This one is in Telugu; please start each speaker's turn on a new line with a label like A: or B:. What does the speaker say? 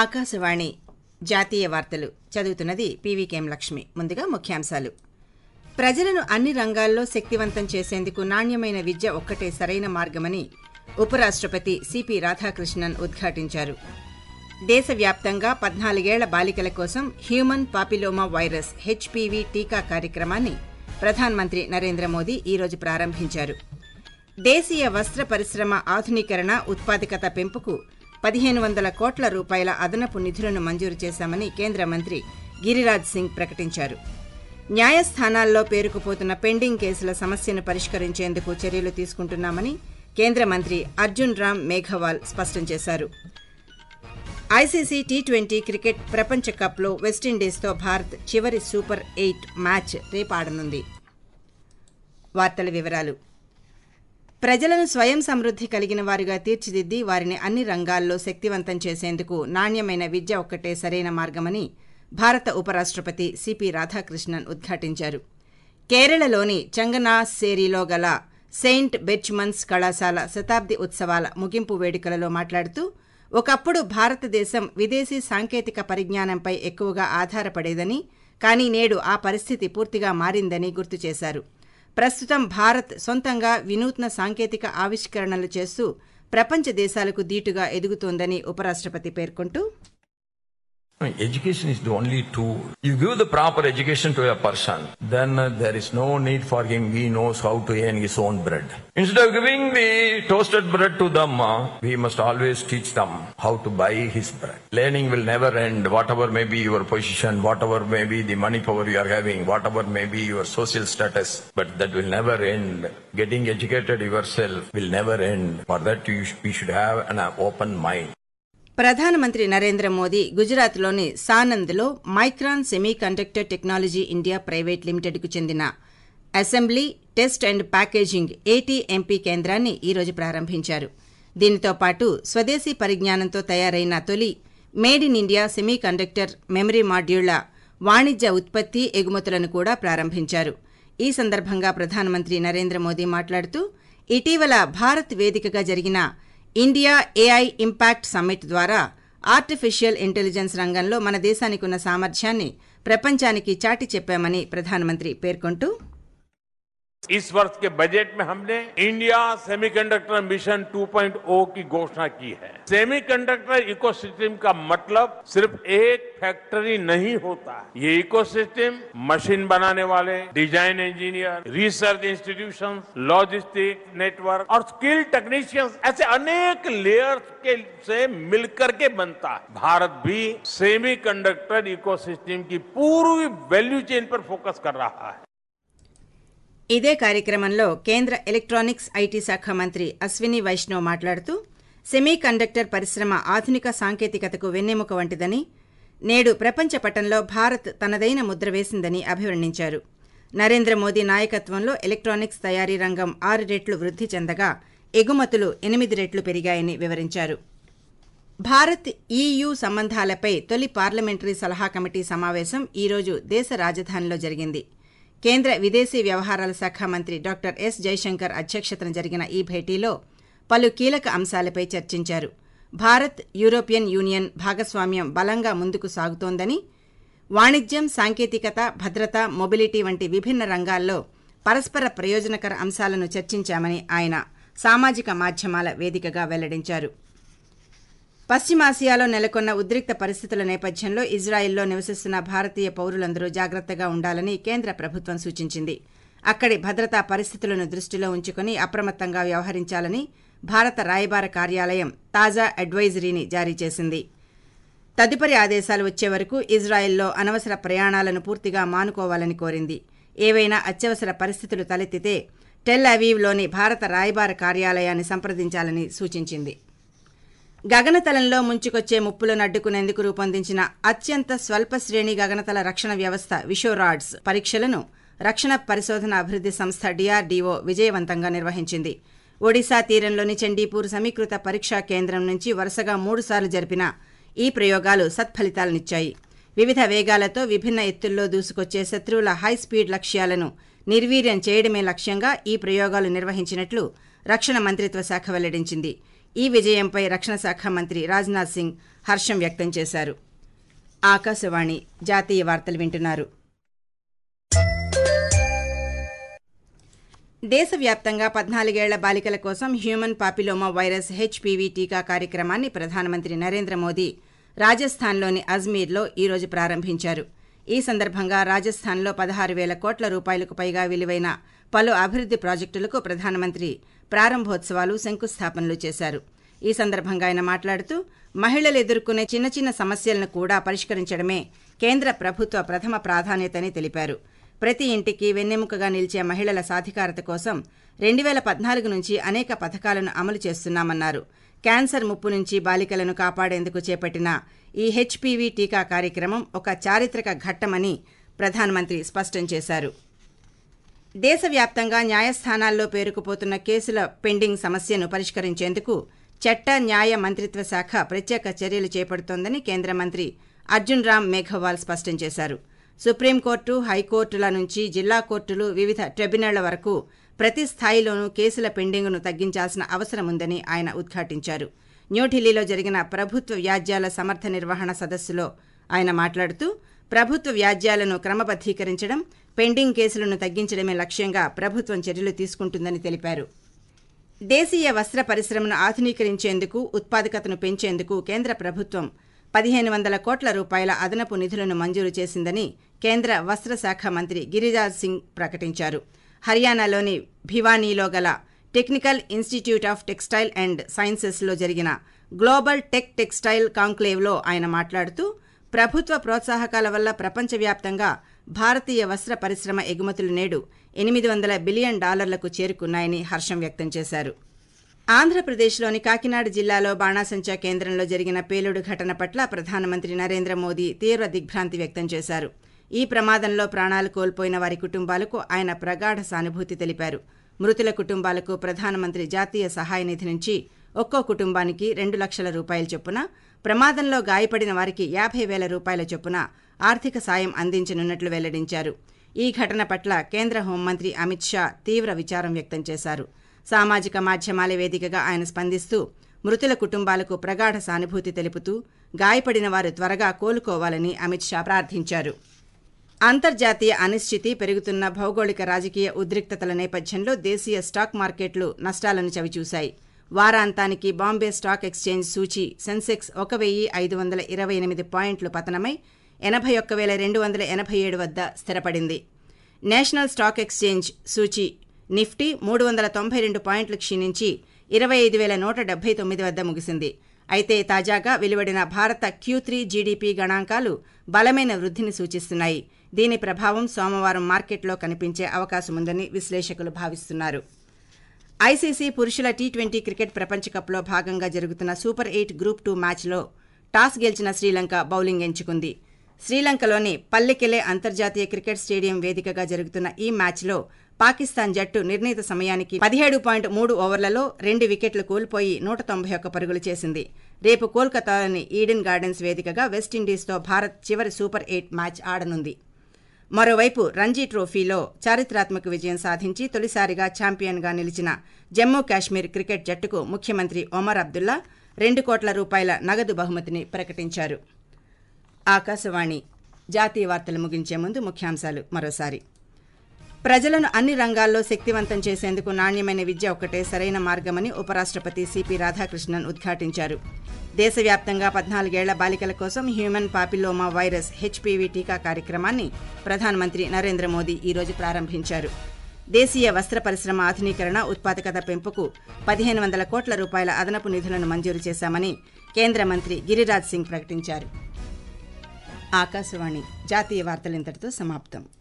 A: ఆకాశవాణి జాతీయ వార్తలు చదువుతున్నది పీవీకేఎం లక్ష్మి ముందుగా ముఖ్యాంశాలు ప్రజలను అన్ని రంగాల్లో శక్తివంతం చేసేందుకు నాణ్యమైన విద్య ఒక్కటే సరైన మార్గమని ఉపరాష్ట్రపతి సిపి రాధాకృష్ణన్ ఉద్ఘాటించారు దేశవ్యాప్తంగా పద్నాలుగేళ్ల బాలికల కోసం హ్యూమన్ పాపిలోమా వైరస్ హెచ్పీవీ టీకా కార్యక్రమాన్ని ప్రధానమంత్రి నరేంద్ర మోదీ ఈరోజు ప్రారంభించారు దేశీయ వస్త్ర పరిశ్రమ ఆధునీకరణ ఉత్పాదకత పెంపుకు పదిహేను వందల కోట్ల రూపాయల అదనపు నిధులను మంజూరు చేశామని కేంద్ర మంత్రి గిరిరాజ్ సింగ్ ప్రకటించారు న్యాయస్థానాల్లో పేరుకుపోతున్న పెండింగ్ కేసుల సమస్యను పరిష్కరించేందుకు చర్యలు తీసుకుంటున్నామని కేంద్ర మంత్రి అర్జున్ రామ్ మేఘవాల్ స్పష్టం చేశారు ఐసీసీ టీ ట్వంటీ క్రికెట్ ప్రపంచ కప్లో వెస్టిండీస్తో భారత్ చివరి సూపర్ ఎయిట్ మ్యాచ్ రేపాడనుంది వార్తల వివరాలు ప్రజలను స్వయం సమృద్ధి కలిగిన వారుగా తీర్చిదిద్ది వారిని అన్ని రంగాల్లో శక్తివంతం చేసేందుకు నాణ్యమైన విద్య ఒక్కటే సరైన మార్గమని భారత ఉపరాష్ట్రపతి సిపి రాధాకృష్ణన్ ఉద్ఘాటించారు కేరళలోని చంగనాస్సేరిలో గల సెయింట్ బెచ్మన్స్ కళాశాల శతాబ్ది ఉత్సవాల ముగింపు వేడుకలలో మాట్లాడుతూ ఒకప్పుడు భారతదేశం విదేశీ సాంకేతిక పరిజ్ఞానంపై ఎక్కువగా ఆధారపడేదని కానీ నేడు ఆ పరిస్థితి పూర్తిగా మారిందని గుర్తు చేశారు ప్రస్తుతం భారత్ సొంతంగా వినూత్న సాంకేతిక ఆవిష్కరణలు చేస్తూ ప్రపంచ దేశాలకు దీటుగా ఎదుగుతోందని ఉపరాష్ట్రపతి పేర్కొంటూ
B: Education is the only tool. You give the proper education to a person, then uh, there is no need for him. He knows how to earn his own bread. Instead of giving the toasted bread to them, uh, we must always teach them how to buy his bread. Learning will never end. Whatever may be your position, whatever may be the money power you are having, whatever may be your social status, but that will never end. Getting educated yourself will never end. For that, you sh- we should have an uh, open mind.
A: ప్రధానమంత్రి నరేంద్ర మోదీ గుజరాత్లోని సానంద్లో Micron semiconductor technology India private లిమిటెడ్కు చెందిన assembly test and packaging ATMP కేంద్రాన్ని ఈరోజు ప్రారంభించారు దీనితో పాటు స్వదేశీ పరిజ్ఞానంతో తయారైన తొలి made in India semiconductor memory మాడ్యూళ్ల వాణిజ్య ఉత్పత్తి ఎగుమతులను కూడా ప్రారంభించారు ఈ సందర్భంగా ప్రధానమంత్రి నరేంద్ర మోదీ మాట్లాడుతూ ఇటీవల భారత్ వేదికగా జరిగిన ఇండియా ఏఐ ఇంపాక్ట్ సమ్మిట్ ద్వారా ఆర్టిఫిషియల్ ఇంటెలిజెన్స్ రంగంలో మన దేశానికి ఉన్న సామర్థ్యాన్ని ప్రపంచానికి చాటి చెప్పామని ప్రధానమంత్రి పేర్కొంటూ
C: इस वर्ष के बजट में हमने इंडिया सेमीकंडक्टर मिशन 2.0 की घोषणा की है सेमीकंडक्टर इकोसिस्टम का मतलब सिर्फ एक फैक्ट्री नहीं होता है ये इकोसिस्टम मशीन बनाने वाले design engineer research institution logistic network और स्किल टेक्नीशियंस ऐसे अनेक लेयर्स के से मिलकर के बनता है भारत भी सेमीकंडक्टर इकोसिस्टम की पूरी वैल्यू चेन पर फोकस कर रहा है
A: ఇదే కార్యక్రమంలో కేంద్ర ఎలక్ట్రానిక్స్ ఐటీ శాఖ మంత్రి అశ్విని వైష్ణవ్ మాట్లాడుతూ సెమీ కండక్టర్ పరిశ్రమ ఆధునిక సాంకేతికతకు వెన్నెముక వంటిదని నేడు ప్రపంచ పటంలో భారత్ తనదైన ముద్ర వేసిందని అభివర్ణించారు నరేంద్ర మోదీ నాయకత్వంలో ఎలక్ట్రానిక్స్ తయారీ రంగం ఆరు రెట్లు వృద్ధి చెందగా ఎగుమతులు ఎనిమిది రెట్లు పెరిగాయని వివరించారు భారత్ ఈయూ సంబంధాలపై తొలి పార్లమెంటరీ సలహా కమిటీ సమావేశం ఈరోజు దేశ రాజధానిలో జరిగింది కేంద్ర విదేశీ వ్యవహారాల శాఖ మంత్రి డాక్టర్ ఎస్ జైశంకర్ అధ్యక్షతన జరిగిన ఈ భేటీలో పలు కీలక అంశాలపై చర్చించారు భారత్ యూరోపియన్ యూనియన్ భాగస్వామ్యం బలంగా ముందుకు సాగుతోందని వాణిజ్యం సాంకేతికత భద్రత మొబిలిటీ వంటి విభిన్న రంగాల్లో పరస్పర ప్రయోజనకర అంశాలను చర్చించామని ఆయన సామాజిక మాధ్యమాల వేదికగా వెల్లడించారు పశ్చిమాసియాలో నెలకొన్న ఉద్రిక్త పరిస్థితుల నేపథ్యంలో ఇజ్రాయెల్లో నివసిస్తున్న భారతీయ పౌరులందరూ జాగ్రత్తగా ఉండాలని కేంద్ర ప్రభుత్వం సూచించింది అక్కడి భద్రతా పరిస్థితులను దృష్టిలో ఉంచుకుని అప్రమత్తంగా వ్యవహరించాలని భారత రాయబార కార్యాలయం తాజా అడ్వైజరీని జారీ చేసింది తదుపరి ఆదేశాలు వచ్చే వరకు ఇజ్రాయెల్లో అనవసర ప్రయాణాలను పూర్తిగా మానుకోవాలని కోరింది ఏవైనా అత్యవసర పరిస్థితులు తలెత్తితే టెల్ అవీవ్లోని భారత రాయబార కార్యాలయాన్ని సంప్రదించాలని సూచించింది గగనతలంలో ముంచుకొచ్చే ముప్పులను అడ్డుకునేందుకు రూపొందించిన అత్యంత స్వల్ప శ్రేణి గగనతల రక్షణ వ్యవస్థ విషోరాడ్స్ పరీక్షలను రక్షణ పరిశోధన అభివృద్ధి సంస్థ డిఆర్డీఓ విజయవంతంగా నిర్వహించింది ఒడిశా తీరంలోని చండీపూర్ సమీకృత పరీక్షా కేంద్రం నుంచి వరుసగా మూడుసార్లు జరిపిన ఈ ప్రయోగాలు సత్ఫలితాలనిచ్చాయి వివిధ వేగాలతో విభిన్న ఎత్తుల్లో దూసుకొచ్చే శత్రువుల హైస్పీడ్ లక్ష్యాలను నిర్వీర్యం చేయడమే లక్ష్యంగా ఈ ప్రయోగాలు నిర్వహించినట్లు రక్షణ మంత్రిత్వ శాఖ వెల్లడించింది ఈ విజయంపై రక్షణ శాఖ మంత్రి రాజ్నాథ్ సింగ్ హర్షం వ్యక్తం చేశారు ఆకాశవాణి జాతీయ వార్తలు వింటున్నారు దేశవ్యాప్తంగా పద్నాలుగేళ్ల బాలికల కోసం హ్యూమన్ పాపిలోమా వైరస్ హెచ్పీవీ టీకా కార్యక్రమాన్ని ప్రధానమంత్రి నరేంద్ర మోదీ రాజస్థాన్లోని అజ్మీర్లో ఈరోజు ప్రారంభించారు ఈ సందర్భంగా రాజస్థాన్లో పదహారు వేల కోట్ల రూపాయలకు పైగా విలువైన పలు అభివృద్ది ప్రాజెక్టులకు ప్రధానమంత్రి ప్రారంభోత్సవాలు శంకుస్థాపనలు చేశారు ఈ సందర్భంగా ఆయన మాట్లాడుతూ మహిళలు ఎదుర్కొనే చిన్న చిన్న సమస్యలను కూడా పరిష్కరించడమే కేంద్ర ప్రభుత్వ ప్రథమ ప్రాధాన్యతని తెలిపారు ప్రతి ఇంటికి వెన్నెముకగా నిలిచే మహిళల సాధికారత కోసం రెండు వేల పద్నాలుగు నుంచి అనేక పథకాలను అమలు చేస్తున్నామన్నారు క్యాన్సర్ ముప్పు నుంచి బాలికలను కాపాడేందుకు చేపట్టిన ఈ హెచ్పీవీ టీకా కార్యక్రమం ఒక చారిత్రక ఘట్టమని ప్రధానమంత్రి స్పష్టం చేశారు దేశవ్యాప్తంగా న్యాయస్థానాల్లో పేరుకుపోతున్న కేసుల పెండింగ్ సమస్యను పరిష్కరించేందుకు చట్ట న్యాయ మంత్రిత్వ శాఖ ప్రత్యేక చర్యలు చేపడుతోందని కేంద్ర మంత్రి అర్జున్ రామ్ మేఘవాల్ స్పష్టం చేశారు సుప్రీంకోర్టు హైకోర్టుల నుంచి జిల్లా కోర్టులు వివిధ ట్రిబ్యునళ్ల వరకు ప్రతి స్థాయిలోనూ కేసుల పెండింగ్ను తగ్గించాల్సిన అవసరం ఉందని ఆయన ఉద్ఘాటించారు న్యూఢిల్లీలో జరిగిన ప్రభుత్వ వ్యాజ్యాల సమర్థ నిర్వహణ సదస్సులో ఆయన మాట్లాడుతూ ప్రభుత్వ వ్యాజ్యాలను క్రమబద్దీకరించడం పెండింగ్ కేసులను తగ్గించడమే లక్ష్యంగా ప్రభుత్వం చర్యలు తీసుకుంటుందని తెలిపారు దేశీయ వస్త్ర పరిశ్రమను ఆధునీకరించేందుకు ఉత్పాదకతను పెంచేందుకు కేంద్ర ప్రభుత్వం పదిహేను వందల కోట్ల రూపాయల అదనపు నిధులను మంజూరు చేసిందని కేంద్ర వస్త్ర శాఖ మంత్రి గిరిరాజ్ సింగ్ ప్రకటించారు హర్యానాలోని భివానీలో గల technical institute of textile and సైన్సెస్లో జరిగిన గ్లోబల్ టెక్ టెక్స్టైల్ కాంక్లేవ్లో ఆయన మాట్లాడుతూ ప్రభుత్వ ప్రోత్సాహకాల వల్ల ప్రపంచవ్యాప్తంగా భారతీయ వస్త్ర పరిశ్రమ ఎగుమతులు నేడు ఎనిమిది వందల బిలియన్ డాలర్లకు చేరుకున్నాయని హర్షం వ్యక్తం చేశారు ఆంధ్రప్రదేశ్లోని కాకినాడ జిల్లాలో బాణాసంచా కేంద్రంలో జరిగిన పేలుడు ఘటన పట్ల ప్రధానమంత్రి నరేంద్ర మోదీ తీవ్ర దిగ్భ్రాంతి వ్యక్తం చేశారు ఈ ప్రమాదంలో ప్రాణాలు కోల్పోయిన వారి కుటుంబాలకు ఆయన ప్రగాఢ సానుభూతి తెలిపారు మృతుల కుటుంబాలకు ప్రధానమంత్రి జాతీయ సహాయ నిధి నుంచి ఒక్కో కుటుంబానికి రెండు లక్షల రూపాయల చొప్పున ప్రమాదంలో గాయపడిన వారికి యాభై వేల రూపాయల చొప్పున ఆర్థిక సాయం అందించనున్నట్లు వెల్లడించారు ఈ ఘటన పట్ల కేంద్ర హోంమంత్రి అమిత్ షా తీవ్ర విచారం వ్యక్తం చేశారు సామాజిక మాధ్యమాల వేదికగా ఆయన స్పందిస్తూ మృతుల కుటుంబాలకు ప్రగాఢ సానుభూతి తెలుపుతూ గాయపడిన వారు త్వరగా కోలుకోవాలని అమిత్ షా ప్రార్థించారు అంతర్జాతీయ అనిశ్చితి పెరుగుతున్న భౌగోళిక రాజకీయ ఉద్రిక్తతల నేపథ్యంలో దేశీయ స్టాక్ మార్కెట్లు నష్టాలను చవిచూశాయి వారాంతానికి బాంబే స్టాక్ ఎక్స్చేంజ్ సూచీ సెన్సెక్స్ ఒక వెయ్యి ఐదు వందల ఇరవై ఎనిమిది పాయింట్లు పతనమై ఎనభై ఒక్క వేల రెండు వందల ఎనభై ఏడు వద్ద స్థిరపడింది నేషనల్ స్టాక్ ఎక్స్చేంజ్ సూచీ నిఫ్టీ మూడు వందల తొంభై రెండు పాయింట్లు క్షీణించి ఇరవై ఐదు వేల నూట డెబ్బై తొమ్మిది వద్ద ముగిసింది అయితే తాజాగా వెలువడిన భారత క్యూ త్రీ జీడీపీ గణాంకాలు బలమైన వృద్ధిని సూచిస్తున్నాయి దీని ప్రభావం సోమవారం మార్కెట్లో కనిపించే అవకాశముందని విశ్లేషకులు భావిస్తున్నారు ఐసీసీ పురుషుల టీ ట్వంటీ క్రికెట్ ప్రపంచ కప్లో భాగంగా జరుగుతున్న సూపర్ ఎయిట్ గ్రూప్ టూ మ్యాచ్లో టాస్ గెలిచిన శ్రీలంక బౌలింగ్ ఎంచుకుంది శ్రీలంకలోని పల్లెకెలే అంతర్జాతీయ క్రికెట్ స్టేడియం వేదికగా జరుగుతున్న ఈ మ్యాచ్లో పాకిస్తాన్ జట్టు నిర్ణీత సమయానికి పదిహేడు పాయింట్ మూడు ఓవర్లలో రెండు వికెట్లు కోల్పోయి నూట తొంభై ఒక్క పరుగులు చేసింది రేపు కోల్కతాలోని ఈడెన్ గార్డెన్స్ వేదికగా వెస్టిండీస్తో భారత్ చివరి సూపర్ ఎయిట్ మ్యాచ్ ఆడనుంది మరోవైపు రంజీ ట్రోఫీలో చారిత్రాత్మక విజయం సాధించి తొలిసారిగా ఛాంపియన్గా నిలిచిన జమ్మూ కాశ్మీర్ క్రికెట్ జట్టుకు ముఖ్యమంత్రి ఒమర్ అబ్దుల్లా రెండు కోట్ల రూపాయల నగదు బహుమతిని ప్రకటించారు ఆకాశవాణి జాతీయ వార్తలు ముగించే ముందు ముఖ్యాంశాలు మరోసారి ప్రజలను అన్ని రంగాల్లో శక్తివంతం చేసేందుకు నాణ్యమైన విద్య ఒక్కటే సరైన మార్గమని ఉపరాష్ట్రపతి సిపి రాధాకృష్ణన్ ఉద్ఘాటించారు దేశవ్యాప్తంగా పద్నాలుగేళ్ల బాలికల కోసం హ్యూమన్ పాపిలోమా వైరస్ హెచ్పీవీ టీకా కార్యక్రమాన్ని ప్రధానమంత్రి నరేంద్ర మోదీ ఈరోజు ప్రారంభించారు దేశీయ వస్త్ర పరిశ్రమ ఆధునీకరణ ఉత్పాదకత పెంపుకు పదిహేను వందల కోట్ల రూపాయల అదనపు నిధులను మంజూరు చేశామని కేంద్ర మంత్రి గిరిరాజ్ సింగ్ ప్రకటించారు ఆకాశవాణి జాతీయ వార్తలు ఇంతటితో సమాప్తం